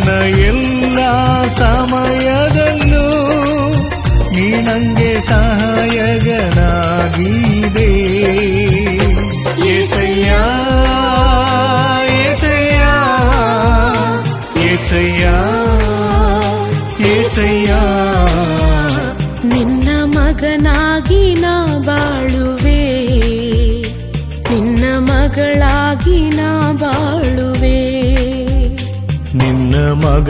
ನನ್ನ ಎಲ್ಲ ಸಮಯದಲ್ಲೂ ನೀ ನಂಗೆ ಸಹಾಯಕನಾಗಿದೆ ಏಸಯ್ಯ ಏಸಯ್ಯ ಏಸಯ್ಯ ಏಸಯ್ಯ ನಿನ್ನ ಮಗನಾಗಿ ನಾ ಬಾಳುವೆ ನಿನ್ನ ಮಗಳಾಗಿ ನಾ ಬಾಳುವೆ ನಿನ್ನ ಮಗ